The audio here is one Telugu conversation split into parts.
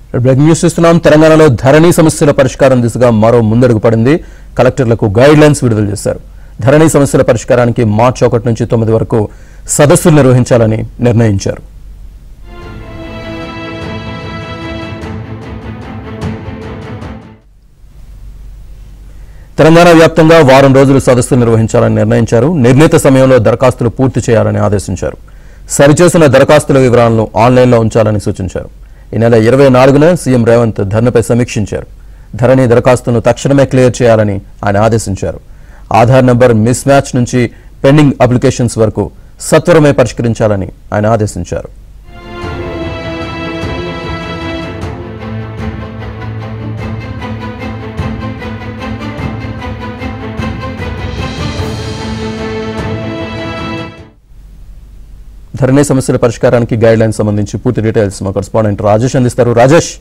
బ్రేకింగ్ న్యూస్ చూస్తున్నాం తెలంగాణలో ధరణి సమస్యల పరిష్కారం దిశగా మరో ముందడుగు పడింది కలెక్టర్లకు గైడ్ లైన్స్ విడుదల చేశారు ధరణి సమస్యల పరిష్కారానికి మార్చి ఒకటి నుంచి తొమ్మిది వరకు సదస్సులు నిర్వహించాలని నిర్ణయించారు తెలంగాణ వ్యాప్తంగా వారం రోజులు సదస్సులు నిర్వహించాలని నిర్ణయించారు నిర్ణీత సమయంలో దరఖాస్తులు పూర్తి చేయాలని ఆదేశించారు సరిచేసిన దరఖాస్తుల వివరాలను ఆన్లైన్లో ఉంచాలని సూచించారు ఈ నెల ఇరవై నాలుగున సీఎం రేవంత్ ధరణిపై సమీక్షించారు ధరణి దరఖాస్తును తక్షణమే క్లియర్ చేయాలని ఆయన ఆదేశించారు ఆధార్ నంబర్ మిస్ మ్యాచ్ నుంచి పెండింగ్ అప్లికేషన్స్ వరకు సత్వరమే పరిష్కరించాలని ఆయన ఆదేశించారు ధరణి సమస్యల పరిష్కారానికి గైడ్ లైన్స్ సంబంధించి పూర్తి డీటెయిల్స్ మా కరెస్పాండెంట్ రాజేష్ అందిస్తారు రాజేష్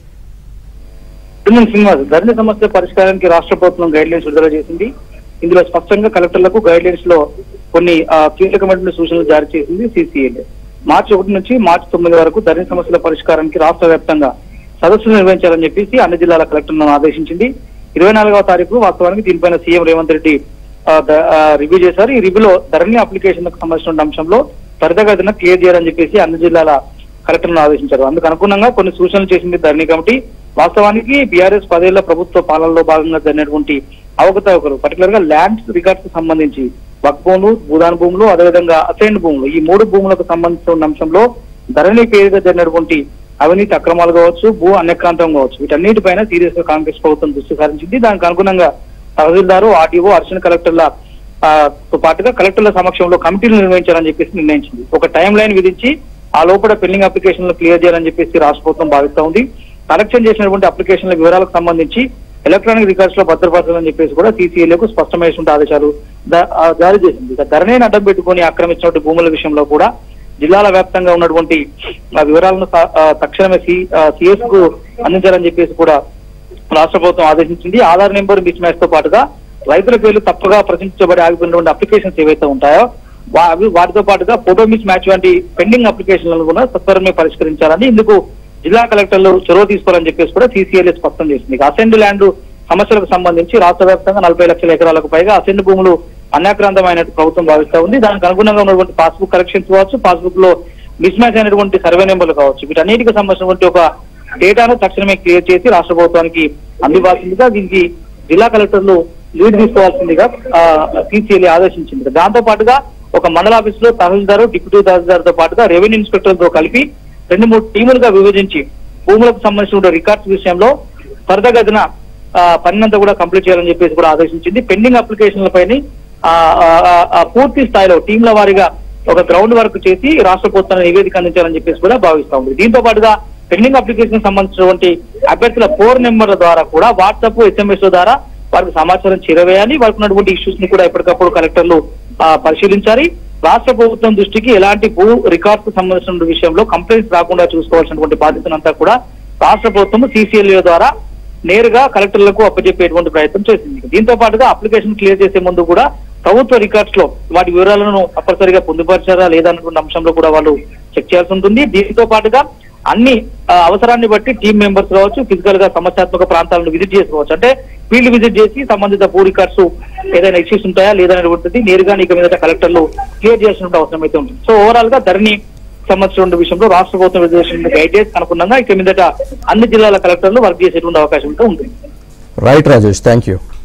సునీల్ శ్రీనివాస్ ధరణి సమస్య పరిష్కారానికి రాష్ట్ర ప్రభుత్వం గైడ్ లైన్స్ విడుదల చేసింది ఇందులో స్పష్టంగా కలెక్టర్లకు గైడ్ లైన్స్ లో కొన్ని ఆ, కీలకమైన సూచనలు జారీ చేసింది సిసిఎల్ మార్చి ఒకటి నుంచి మార్చి తొమ్మిది వరకు ధరణి సమస్యల పరిష్కారానికి రాష్ట్ర వ్యాప్తంగా సదస్సులు నిర్వహించాలని చెప్పేసి అన్ని జిల్లాల కలెక్టర్లను ఆదేశించింది ఇరవై నాలుగవ తారీఖు వాస్తవానికి దీనిపైన సీఎం రేవంత్ రెడ్డి ఆ, ద- ఆ, రివ్యూ చేశారు ఈ రివ్యూలో ధరణి అప్లికేషన్ సంబంధించిన అంశంలో త్వరితగతిన క్లియర్ చేయాలని చెప్పేసి అన్ని జిల్లాల కలెక్టర్లను ఆదేశించారు అందుకు అనుగుణంగా కొన్ని సూచనలు చేసింది ధరణి కమిటీ వాస్తవానికి బీఆర్ఎస్ పదేళ్ల ప్రభుత్వ పాలనలో భాగంగా జరిగినటువంటి అవకతవకలు పర్టికులర్ గా ల్యాండ్ రికార్డ్స్ కు సంబంధించి వక్ భూములు భూదాన భూములు అదేవిధంగా అసైన్ భూములు ఈ మూడు భూములకు సంబంధించిన అంశంలో ధరణి పేరుగా జరిగినటువంటి అవినీతి అక్రమాలు కావచ్చు భూ అన్యక్రాంతం కావచ్చు వీటన్నిటిపైన సీరియస్ గా కాంగ్రెస్ ప్రభుత్వం దృష్టి సారించింది దానికి అనుగుణంగా తహసీల్దారు ఆర్టీఓ అర్చన కలెక్టర్ల ఆ, తో పాటుగా కలెక్టర్ల సమక్షంలో కమిటీలు నిర్వహించాలని చెప్పేసి నిర్ణయించింది ఒక టైం లైన్ విధించి ఆ లోపల పెండింగ్ అప్లికేషన్లు క్లియర్ చేయాలని చెప్పేసి రాష్ట్ర ప్రభుత్వం భావిస్తా ఉంది కలెక్షన్ చేసినటువంటి అప్లికేషన్ల వివరాలకు సంబంధించి ఎలక్ట్రానిక్ రికార్డ్స్ లో భద్రపరచాలని చెప్పేసి కూడా సీసీఏలకు స్పష్టమైనటువంటి ఆదేశాలు ద- ఆ, జారీ చేసింది ఇక ధరణిని అడ్డం పెట్టుకుని ఆక్రమించినటువంటి భూముల విషయంలో కూడా జిల్లాల వ్యాప్తంగా ఉన్నటువంటి ఆ వివరాలను స- ఆ, తక్షణమే సిఎస్ కు అందించాలని చెప్పేసి కూడా రాష్ట్ర ప్రభుత్వం ఆదేశించింది ఆధార్ నెంబర్ మిస్ మ్యాచ్ తో పాటుగా రైతుల పేర్లు తప్పుగా ప్రశ్నించబడి ఆగిపోయినటువంటి అప్లికేషన్స్ ఏవైతే ఉంటాయో వా- అవి వాటితో పాటుగా ఫోటో మిస్ మ్యాచ్ వంటి పెండింగ్ అప్లికేషన్లను కూడా సత్వరమే పరిష్కరించాలని ఇందుకు జిల్లా కలెక్టర్లు చొరవ తీసుకోవాలని చెప్పేసి కూడా సీసీఎల్ఏ స్పష్టం చేసింది ఇక అసెండ్ ల్యాండ్ సమస్యలకు సంబంధించి రాష్ట్ర వ్యాప్తంగా నలభై లక్షల ఎకరాలకు పైగా అసెండ్ భూములు అన్యాక్రాంతమైనట్టు ప్రభుత్వం భావిస్తా ఉంది దానికి అనుగుణంగా ఉన్నటువంటి పాస్బుక్ కరెక్షన్స్ కావచ్చు పాస్బుక్ లో మిస్ మ్యాచ్ అయినటువంటి సర్వే నెంబర్లు కావచ్చు వీటన్నిటికి సంబంధించినటువంటి ఒక డేటాను తక్షణమే క్లియర్ చేసి రాష్ట్ర ప్రభుత్వానికి అందివ్వాల్సిందిగా దీనికి జిల్లా కలెక్టర్లు లీడ్ తీసుకోవాల్సిందిగా సీసీఎల్ఏ ఆదేశించింది దాంతో పాటుగా ఒక మండల ఆఫీస్ లో తహసీల్దారు డిప్యూటీ తహసీల్దార్ తో పాటుగా రెవెన్యూ ఇన్స్పెక్టర్తో కలిపి రెండు మూడు టీములుగా విభజించి భూములకు సంబంధించిన రికార్డ్స్ విషయంలో త్వరితగతిన ఆ, పనినంతా కూడా కంప్లీట్ చేయాలని చెప్పేసి కూడా ఆదేశించింది పెండింగ్ అప్లికేషన్లపైన ఆ, ఆ, ఆ, ఆ, పూర్తి స్థాయిలో టీంల వారీగా ఒక గ్రౌండ్ వర్క్ చేసి రాష్ట్ర ప్రభుత్వాన్ని నివేదిక అందించాలని చెప్పేసి కూడా భావిస్తా ఉంది దీంతో పాటుగా పెండింగ్ అప్లికేషన్ సంబంధించినటువంటి అభ్యర్థుల ఫోన్ నెంబర్ల ద్వారా కూడా వాట్సాప్ ఎస్ఎంఎస్ ద్వారా వారికి సమాచారం చేరవేయాలి వారికి ఉన్నటువంటి ఇష్యూస్ ని కూడా ఎప్పటికప్పుడు కలెక్టర్లు ఆ, పరిశీలించాలి రాష్ట్ర ప్రభుత్వం దృష్టికి ఎలాంటి భూ రికార్డ్స్ కు సంబంధించిన విషయంలో కంప్లైంట్స్ రాకుండా చూసుకోవాల్సినటువంటి బాధ్యతనంతా కూడా రాష్ట్ర ప్రభుత్వం సిసిఎల్ఏ ద్వారా నేరుగా కలెక్టర్లకు అప్పచెప్పేటువంటి ప్రయత్నం చేసింది దీంతో పాటుగా అప్లికేషన్ క్లియర్ చేసే ముందు కూడా ప్రభుత్వ రికార్డ్స్ లో వాటి వివరాలను తప్పనిసరిగా పొందుపరిచారా లేదా అన్నటువంటి అంశంలో కూడా వాళ్ళు చెక్ చేయాల్సి ఉంటుంది దీంతో పాటుగా అన్ని ఆ, అవసరాన్ని బట్టి టీం మెంబర్స్ కావచ్చు ఫిజికల్ గా సమస్యాత్మక ప్రాంతాలను విజిట్ చేసుకోవచ్చు అంటే ఫీల్డ్ విజిట్ చేసి సంబంధిత భూ రికార్డ్స్ ఏదైనా ఇష్యూస్ ఉంటాయా లేదనేటువంటిది నేరుగా నీకు మీద కలెక్టర్లు క్లియర్ చేయాల్సిన అవసరం అయితే ఉంటుంది సో ఓవరాల్ గా ధరణి సంబంధించిన విషయంలో రాష్ట్ర ప్రభుత్వం విడుదల చేసిన గైడెన్స్ అనుకున్నాగా ఇక మీదట అన్ని జిల్లాల కలెక్టర్లు వర్క్ చేసేటువంటి అవకాశం అయితే ఉంటుంది రైట్ రాజేష్ థ్యాంక్ యూ